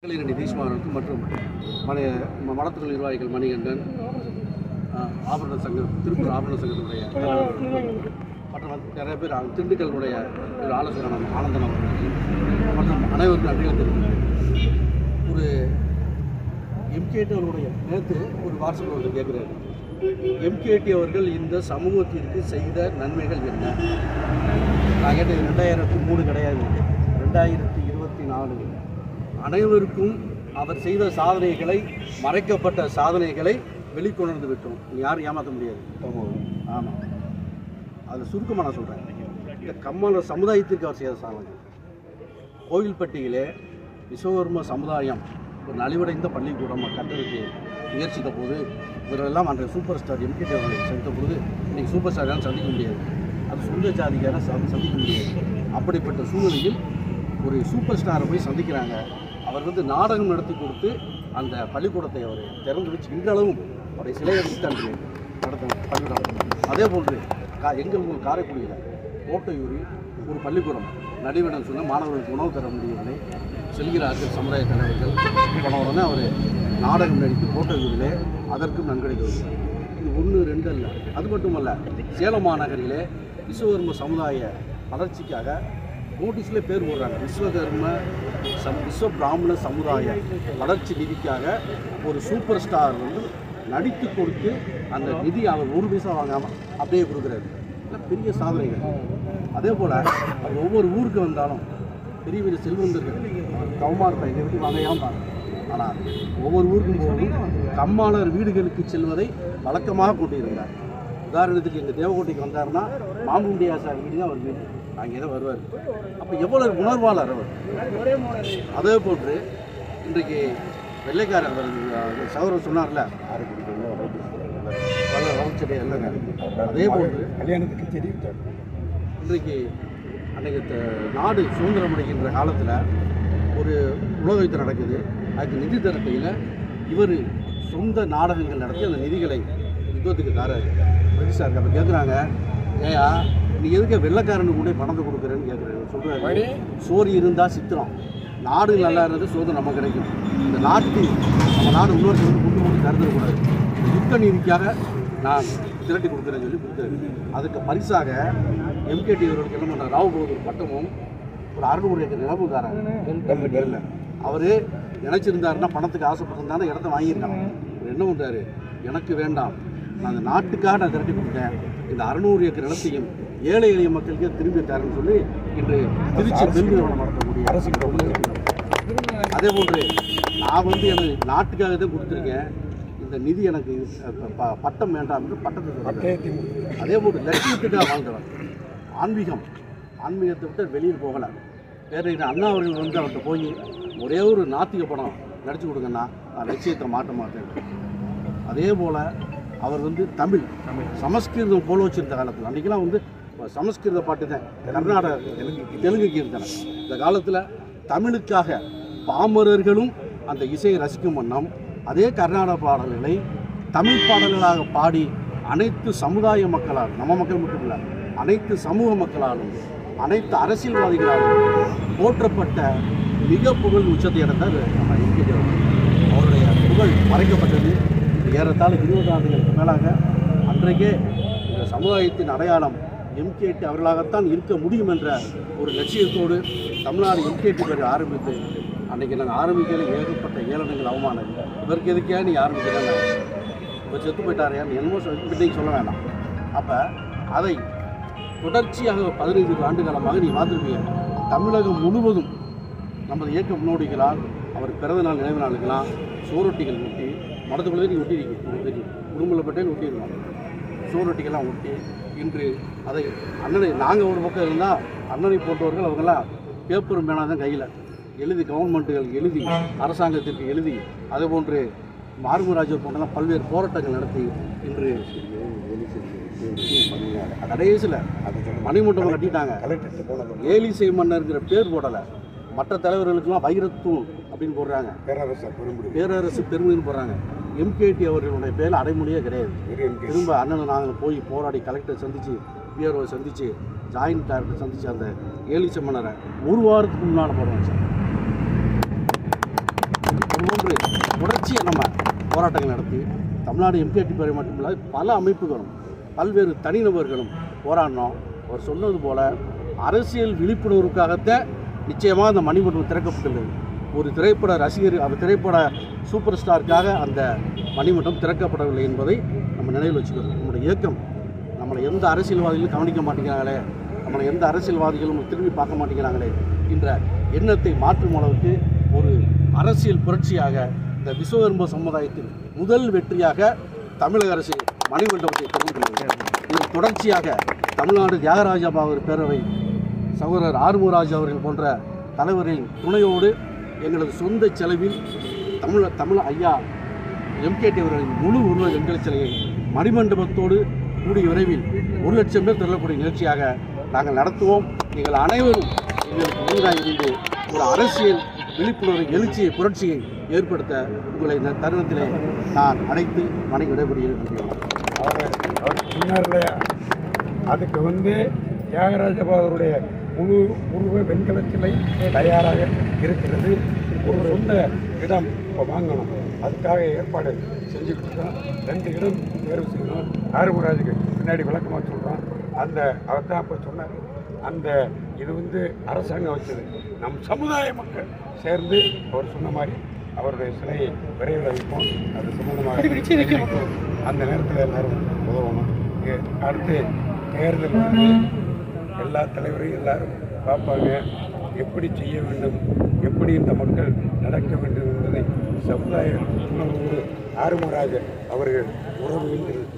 கலைஞர் நிதிஷ்குமாருக்கு மற்றும் மன மடத்துறை நிர்வாகிகள் மணிகண்டன் ஆ, ஆபரண சங்கம் திருப்பூர் ஆபரண சங்கத்தினுடைய தலைவர் மற்றும் வந்து நிறைய பேர் அவங்க திண்டுக்கல்லுடைய ஒரு ஆலோசகரான ஆனந்தன் அவர்களுக்கு மற்றும் அனைவருக்கும் நன்றிகள் தெரிவிக்கிறேன் ஒரு எம்கேடி அவர்களுடைய நேற்று ஒரு வாட்ஸ்அப் ஒருத்தர் கேட்குறாரு எம்கேடி அவர்கள் இந்த சமூகத்திற்கு செய்த நன்மைகள் என்ன நான் கேட்டது ரெண்டாயிரத்தி மூணு கிடையாது ரெண்டாயிரத்தி இருபத்தி நாலு அனைவருக்கும் அவர் செய்த சாதனைகளை மறைக்கப்பட்ட சாதனைகளை வெளிக்கொணர்ந்து விட்டோம் நீ யாரும் ஏமாற்ற முடியாது ஆமாம் அதில் சுருக்கமாக நான் சொல்கிறேன் இந்த கம்மல சமுதாயத்திற்கு அவர் செய்த சாதனை கோவில்பட்டியிலே விஸ்வகர்ம சமுதாயம் ஒரு நலிவடைந்த பள்ளிக்கூடம் கட்டுறதுக்கு முயற்சித்த போது இவரெல்லாம் அன்றைய சூப்பர் ஸ்டார் எம்கே அவர்களை சந்தித்த பொழுது இன்னைக்கு சூப்பர் ஸ்டார் சந்திக்க முடியாது அது சொந்த ஜாதிக்கார சந்தி- சந்திக்க முடியாது அப்படிப்பட்ட சூழ்நிலையில் ஒரு சூப்பர் ஸ்டாரை போய் சந்திக்கிறாங்க அவர் வந்து நாடகம் நடத்தி கொடுத்து அந்த பள்ளிக்கூடத்தை அவர் திறந்து வச்சு இன்றளவும் அவருடைய சிலையை வச்சு அன்று நடத்த பள்ளிக்கூடம் அதே போன்று கா எங்கள் ஊர் காரைக்குடியில் கோட்டையூரில் ஒரு பள்ளிக்கூடம் நடிவிடம் சொன்ன மாணவர்களுக்கு உணவு தர முடியவில்லை செல்கிறார்கள் சமுதாய தலைவர்கள் போன உடனே அவர் நாடகம் நடித்து கோட்டையூரிலே அதற்கும் நன்கொடை கொடுத்தார் இது ஒன்று ரெண்டு அல்ல அது மட்டுமல்ல சேலம் மாநகரிலே விஸ்வகர்ம சமுதாய வளர்ச்சிக்காக நோட்டீஸ்ல பேர் போடுறாங்க விஸ்வகர்ம சம் விஸ்வ பிராமண சமுதாய வளர்ச்சி நிதிக்காக ஒரு சூப்பர் ஸ்டார் வந்து நடித்து கொடுத்து அந்த நிதி அவர் ஒரு பைசா வாங்காமல் அப்படியே கொடுக்குறாரு இதெல்லாம் பெரிய சாதனைகள் அதே போல் அவர் ஒவ்வொரு ஊருக்கு வந்தாலும் பெரிய பெரிய செல்வந்தர்கள் கவுமார் பையனை விட்டு வாங்கையாம ஆனால் ஒவ்வொரு ஊருக்கும் போகும் கம்மாளர் வீடுகளுக்கு செல்வதை வழக்கமாக கொண்டிருந்தார் உதாரணத்துக்கு எங்கள் தேவக்கோட்டைக்கு வந்தாருன்னா மாமுண்டி ஆசார் வீடு தான் அவர் வீடு அங்கே தான் வருவார் அப்போ எவ்வளவு உணர்வாளர் அவர் அதே போன்று இன்றைக்கு வெள்ளைக்காரர் அவர் சகோதரர் சொன்னார்ல வள வளர்ச்சியடைய இல்லைங்க அதே போன்று கல்யாணத்துக்கு தெரிவித்தார் இன்றைக்கு அன்றைக்கு த- நாடு சுதந்திரம் அடைகின்ற காலத்தில் ஒரு உலக யுத்தம் நடக்குது அதுக்கு நிதி திரட்டையில் இவர் சொந்த நாடகங்கள் நடத்தி அந்த நிதிகளை யுத்தத்துக்கு தாராரு பிரிட்டிஷாருக்கு அப்போ கேட்குறாங்க ஏயா நீ எதுக்கு வெள்ளைக்காரனுக்கு கொண்டு போய் பணத்தை கொடுக்குறேன்னு கேட்குறாரு சொல்கிறாரு சோறு இருந்தால் சித்திரம் நாடு நல்லா இருந்தது சோதனை நமக்கு கிடைக்கும் இந்த நாட்டு நம்ம நாடு இன்னொரு வந்து கொண்டு கொண்டு கருதக்கூடாது இந்த யுத்த நீதிக்காக நான் திரட்டி கொடுக்குறேன்னு சொல்லி கொடுத்தாரு அதுக்கு பரிசாக எம்கேடி அவர்களுக்கு என்ன பண்ணுறாரு ராவ் பகதூர் பட்டமும் ஒரு அறுநூறு ஏக்கர் நிலமும் தராங்க அவர் நினைச்சிருந்தாருன்னா பணத்துக்கு ஆசைப்பட்டிருந்தாலும் இடத்த வாங்கியிருக்காங்க அவர் என்ன பண்ணுறாரு எனக்கு வேண்டாம் நான் அந்த நாட்டுக்காக நான் திரட்டி கொடுத்தேன் இந்த அறுநூறு ஏக்கர் நிலத்தையும் ஏழை எளிய மக்களுக்கே திரும்பி தரேன்னு சொல்லி இன்று திருச்சி பெண் நிறுவனம் நடத்தக்கூடிய அரசு அதே போன்று நான் வந்து எனது நாட்டுக்காக தான் கொடுத்துருக்கேன் இந்த நிதி எனக்கு அஹ், ப- பட்டம் வேண்டாம் என்று பட்டத்தை கொடுத்தாரு. அதே போன்று லட்சியத்துக்காக வாழ்ந்தவர் ஆன்மீகம் ஆன்மீகத்தை விட்டு வெளியில் போகலை பேரறிஞர் அண்ணா அவர்கள் வந்து அவர்கிட்ட போய் ஒரே ஒரு நாத்திக படம் நடிச்சு கொடுங்கன்னா நான் லட்சியத்தை மாட்ட மாட்டேன் அதே போல் அவர் வந்து தமிழ் சமஸ்கிருதம் போல வச்சிருந்த காலத்தில் அன்றைக்கெல்லாம் வந்து சமஸ்கிருத பாட்டு தான் கர்நாடக தெலுங்கு தெலுங்கு கீர்த்தனை இந்த காலத்தில் தமிழுக்காக பாமரர்களும் அந்த இசையை ரசிக்கும் வண்ணம் அதே கர்நாடக பாடல்களை தமிழ் பாடல்களாக பாடி அனைத்து சமுதாய மக்களால் நம்ம மக்கள் மட்டும் இல்லை அனைத்து சமூக மக்களாலும் அனைத்து அரசியல்வாதிகளாலும் போற்றப்பட்ட மிக புகழ் உச்சத்தை அடைந்தார் நம்ம எம்கே அவர்கள் அவருடைய புகழ் மறைக்கப்பட்டது ஏறத்தாழ இருபது ஆண்டுகளுக்கு மேலாக அன்றைக்கே இந்த சமுதாயத்தின் அடையாளம் எம்கேடி அவர்களாகத்தான் இருக்க முடியும் என்ற ஒரு லட்சியத்தோடு தமிழ்நாடு எம்கேடி பேர் ஆரம்பித்து அன்றைக்கி நாங்கள் ஆரம்பிக்கையில் ஏகப்பட்ட ஏளனங்கள் அவமானம் இவருக்கு எதுக்கே நீ ஆரம்பிக்கிறாங்க இப்போ செத்து போயிட்டாரு என்னமோ இன்னைக்கு சொல்ல வேண்டாம் அப்போ அதை தொடர்ச்சியாக பதினைந்து ஆண்டு காலமாக நீ பார்த்துருப்பீங்க தமிழகம் முழுவதும் நமது இயக்க முன்னோடிகளால் அவர் பிறந்த நாள் நினைவு நாளுக்கெல்லாம் சோரொட்டிகள் ஒட்டி மடத்துக்குள்ளே நீ ஒட்டிருக்கீங்க உங்களுக்கு தெரியும் குடும்பப்பட்டே ஒட்டியிருக்கோம் சோரொட்டிகள்லாம் ஒட்டி இன்று அதை அண்ணனை நாங்கள் ஒரு பக்கம் இருந்தால் அண்ணனை போன்றவர்கள் அவங்கெல்லாம் பேப்பரும் பேனா தான் கையில் எழுதி கவர்மெண்ட்டுகள் எழுதி அரசாங்கத்திற்கு எழுதி அதே போன்று மார்மராஜர் போன்றெல்லாம் பல்வேறு போராட்டங்கள் நடத்தி இன்று கடைசியில் மணிமண்டபம் கட்டிட்டாங்க கலெக்டர் போனது ஏலிசை மன்னர்ங்கிற பேர் போடலை மற்ற தலைவர்களுக்கெல்லாம் வைரத்தூள் அப்படின்னு போடுறாங்க பேரரசர் பெரும்புடி பேரரசு பெருமைன்னு போடுறாங்க எம்கேடி அவர்களுடைய பேரில் அடைமொழியே கிடையாது வீரன் கே. திரும்ப அண்ணனை நாங்கள் போய் போராடி கலெக்டர் சந்தித்து பிஆர்ஓ சந்தித்து ஜாயின்ட் டைரக்டர் சந்தித்து அந்த ஏலிசை மன்னரை ஒரு வாரத்துக்கு முன்னால் போடுவோம் சார் தொடர்ச்சியாக நம்ம போராட்டங்கள் நடத்தி தமிழ்நாடு எம்கேடி பேரை மட்டுமில்ல பல அமைப்புகளும் பல்வேறு தனிநபர்களும் போராடினோம் அவர் சொன்னது போல அரசியல் விழிப்புணர்வுக்காகத்தான் நிச்சயமாக அந்த மணிமண்டபம் திறக்கப்பட்டுள்ளது ஒரு திரைப்பட ரசிகர் அந்த திரைப்பட சூப்பர் ஸ்டாருக்காக அந்த மணிமண்டபம் திறக்கப்படவில்லை என்பதை நம்ம நினைவில் வச்சுக்கணும் நம்முடைய இயக்கம் நம்மளை எந்த அரசியல்வாதிகளும் கவனிக்க மாட்டேங்கிறாங்களே நம்மளை எந்த அரசியல்வாதிகளும் திரும்பி பார்க்க மாட்டேங்கிறாங்களே என்ற எண்ணத்தை மாற்றும் அளவுக்கு ஒரு அரசியல் புரட்சியாக இந்த விஸ்வகர்ம சமுதாயத்தின் முதல் வெற்றியாக தமிழக அரசு மணிமண்டபத்தை திறந்துள்ளது இது தொடர்ச்சியாக தமிழ்நாடு தியாகராஜ பாகர் பேரவை சகோதரர் ஆறுமுகராஜ் அவர்கள் போன்ற தலைவரின் துணையோடு எங்களது சொந்த செலவில் தமிழ தமிழ் ஐயா எம்கேடி அவர்களின் முழு உருவ வெண்கல சிலையை மணிமண்டபத்தோடு கூடிய விரைவில் ஒரு லட்சம் பேர் திரளக்கூடிய நிகழ்ச்சியாக நாங்கள் நடத்துவோம் நீங்கள் அனைவரும் எங்களுக்கு உறுதியாக இருந்து ஒரு அரசியல் விழிப்புணர்வு எழுச்சியை புரட்சியை ஏற்படுத்த உங்களை இந்த தருணத்திலே நான் அழைத்து வணங்கி விடைபெறுகிறேன் அவர் அவர் சொன்னார் இல்லையா அதுக்கு வந்து தியாகராஜ பாகருடைய முழு உருவ வெண்கல சிலை தயாராக இருக்கிறது ஒரு சொந்த இடம் இப்போ வாங்கணும் அதுக்காக ஏற்பாடு செஞ்சுக்கிட்டு இருக்கோம் ரெண்டு இடம் தேர்வு செய்யணும் ஆறுமுராஜுக்கு பின்னாடி விளக்கமாக சொல்கிறோம் அந்த அவர் தான் இப்போ சொன்னார் அந்த இது வந்து அரசாங்கம் வச்சது நம் சமுதாய மக்கள் சேர்ந்து அவர் சொன்ன மாதிரி அவருடைய சிலையை விரைவில் வைப்போம் அது சம்பந்தமாக அந்த நேரத்தில் எல்லாரும் உதவணும் இங்க அடுத்து தேர்தல் வந்து எல்லா தலைவரையும் எல்லாரும் பார்ப்பாங்க எப்படி செய்ய வேண்டும் எப்படி இந்த மக்கள் நடக்க வேண்டும் என்பதை சமுதாய உணர்வோடு ஆறுமுகராஜர் அவர்கள் உறவு